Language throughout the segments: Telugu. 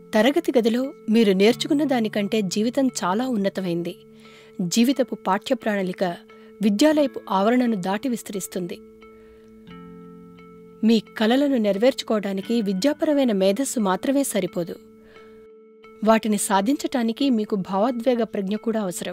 తరగతి గదిలో మీరు నేర్చుకున్న దానికంటే జీవితం చాలా ఉన్నతమైంది జీవితపు పాఠ్య ప్రణాళిక విద్యాలయపు ఆవరణను దాటి విస్తరిస్తుంది మీ కలలను నెరవేర్చుకోవడానికి విద్యాపరమైన మేధస్సు మాత్రమే సరిపోదు వాటిని సాధించటానికి మీకు భావోద్వేగ ప్రజ్ఞ కూడా అవసరం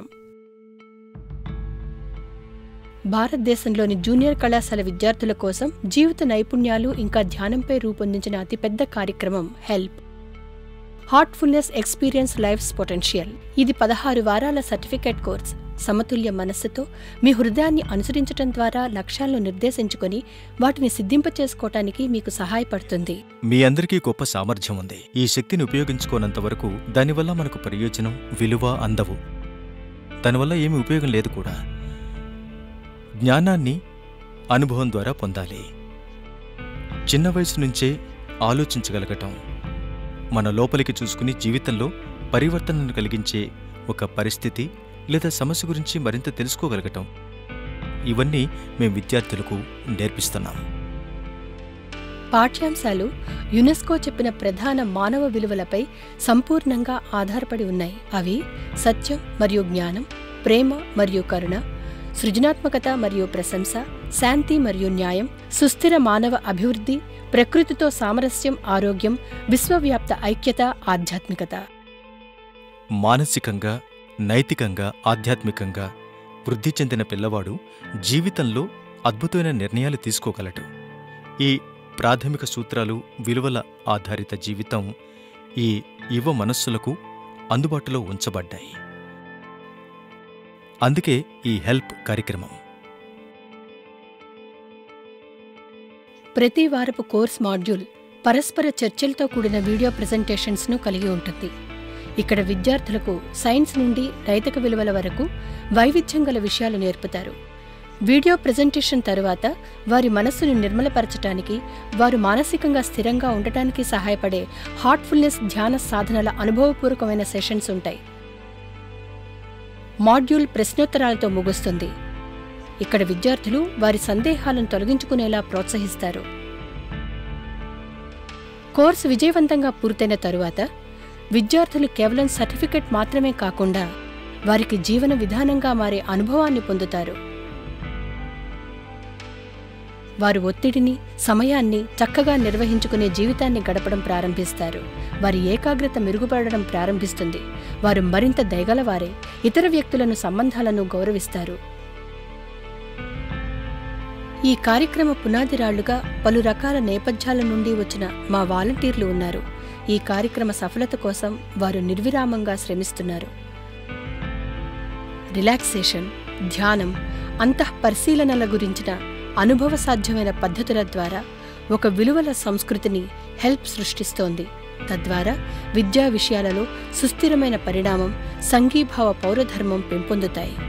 భారతదేశంలోని జూనియర్ కళాశాల విద్యార్థుల కోసం జీవిత నైపుణ్యాలు ఇంకా ధ్యానంపై రూపొందించిన అతిపెద్ద కార్యక్రమం help Heartfulness experience life's potential ఇది పదహారు వారాల సర్టిఫికేట్ కోర్స్ సమతుల్య మనస్సుతో మీ హృదయాన్ని అనుసరించటం ద్వారా లక్ష్యాలను నిర్దేశించుకొని వాటిని సిద్ధింపచేసుకోవటానికి మీకు సహాయపడుతుంది మీ అందరికీ గొప్ప సామర్థ్యం ఉంది ఈ శక్తిని ఉపయోగించుకోనంత వరకు దానివల్ల మనకు ప్రయోజనం విలువ అందవు దానివల్ల ఏమీ ఉపయోగం లేదు కూడా జ్ఞానాన్ని అనుభవం ద్వారా పొందాలి చిన్న వయసు నుంచే ఆలోచించగలగటం మన లోపలికి చూసుకుని జీవితంలో పరివర్తనను కలిగించే ఒక పరిస్థితి లేదా సమస్య గురించి మరింత తెలుసుకోగలగటం ఇవన్నీ మేం విద్యార్థులకు నేర్పిస్తున్నాం పాఠ్యాంశాలు యునెస్కో చెప్పిన ప్రధాన మానవ విలువలపై సంపూర్ణంగా ఆధారపడి ఉన్నాయి అవి సత్యం మరియు జ్ఞానం ప్రేమ మరియు కరుణ సృజనాత్మకత మరియు ప్రశంస శాంతి మరియు న్యాయం సుస్థిర మానవ అభివృద్ధి ప్రకృతితో సామరస్యం ఆరోగ్యం విశ్వవ్యాప్త ఐక్యత ఆధ్యాత్మికత మానసికంగా నైతికంగా ఆధ్యాత్మికంగా వృద్ధి చెందిన పిల్లవాడు జీవితంలో అద్భుతమైన నిర్ణయాలు తీసుకోగలడు ఈ ప్రాథమిక సూత్రాలు విలువల ఆధారిత జీవితం ఈ యువ మనస్సులకు అందుబాటులో ఉంచబడ్డాయి అందుకే ఈ హెల్ప్ కార్యక్రమం ప్రతి వారపు కోర్స్ మాడ్యూల్ పరస్పర చర్చలతో కూడిన వీడియో ప్రెజెంటేషన్స్ను కలిగి ఉంటుంది ఇక్కడ విద్యార్థులకు సైన్స్ నుండి నైతిక విలువల వరకు వైవిధ్యం గల విషయాలు నేర్పుతారు వీడియో ప్రెజెంటేషన్ తరువాత వారి మనస్సును నిర్మలపరచటానికి వారు మానసికంగా స్థిరంగా ఉండటానికి సహాయపడే హార్ట్ఫుల్నెస్ ధ్యాన సాధనల అనుభవపూర్వకమైన సెషన్స్ ఉంటాయి మాడ్యూల్ ప్రశ్నోత్తరాలతో ముగుస్తుంది ఇక్కడ విద్యార్థులు వారి సందేహాలను తొలగించుకునేలా ప్రోత్సహిస్తారు కోర్సు విజయవంతంగా పూర్తయిన తరువాత విద్యార్థులు కేవలం సర్టిఫికెట్ మాత్రమే కాకుండా వారికి జీవన విధానంగా మారే అనుభవాన్ని పొందుతారు వారు ఒత్తిడిని సమయాన్ని చక్కగా నిర్వహించుకునే జీవితాన్ని గడపడం ప్రారంభిస్తారు వారి ఏకాగ్రత మెరుగుపడడం ప్రారంభిస్తుంది వారు మరింత దయగలవారే ఇతర వ్యక్తులను సంబంధాలను గౌరవిస్తారు ఈ కార్యక్రమ పునాదిరాళ్లుగా పలు రకాల నేపథ్యాల నుండి వచ్చిన మా వాలంటీర్లు ఉన్నారు ఈ కార్యక్రమ సఫలత కోసం వారు నిర్విరామంగా శ్రమిస్తున్నారు రిలాక్సేషన్ ధ్యానం అంతఃపరిశీలనల గురించిన అనుభవ సాధ్యమైన పద్ధతుల ద్వారా ఒక విలువల సంస్కృతిని హెల్ప్ సృష్టిస్తోంది తద్వారా విద్యా విషయాలలో సుస్థిరమైన పరిణామం సంఘీభావ పౌరధర్మం పెంపొందుతాయి